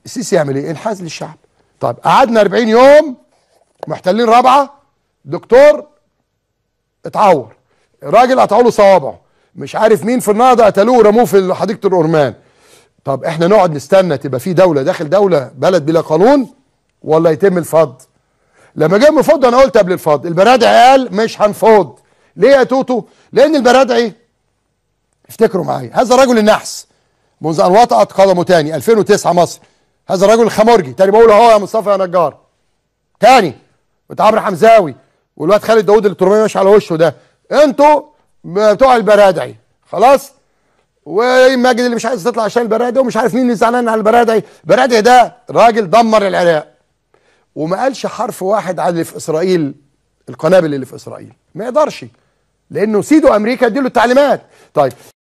السيسي يعمل ايه انحاز للشعب طيب قعدنا 40 يوم محتلين رابعه دكتور اتعور راجل قطعوا له صوابعه مش عارف مين في النهضه قتلوه ورموه في حديقه الأورمان طب احنا نقعد نستنى تبقى في دوله داخل دوله بلد بلا قانون ولا يتم الفض لما جه الفض انا قلت قبل الفض البرادعي قال مش هنفض ليه يا توتو لان البرادعي افتكروا معايا هذا رجل النحس منذ ان وطأت قدمه تاني 2009 مصر هذا الرجل الخمرجي تاني بقول اهو يا مصطفى يا نجار تاني بتاع عمرو حمزاوي والواد خالد داوود اللي التربيه ماشي على وشه ده انتوا بتوع البرادعي خلاص وماجد اللي مش عايز تطلع عشان البرادعي ومش عارف مين اللي زعلان على البرادعي البرادعي ده راجل دمر العراق وما قالش حرف واحد عن اللي في اسرائيل القنابل اللي في اسرائيل ما يقدرش لانه سيده امريكا اديله التعليمات طيب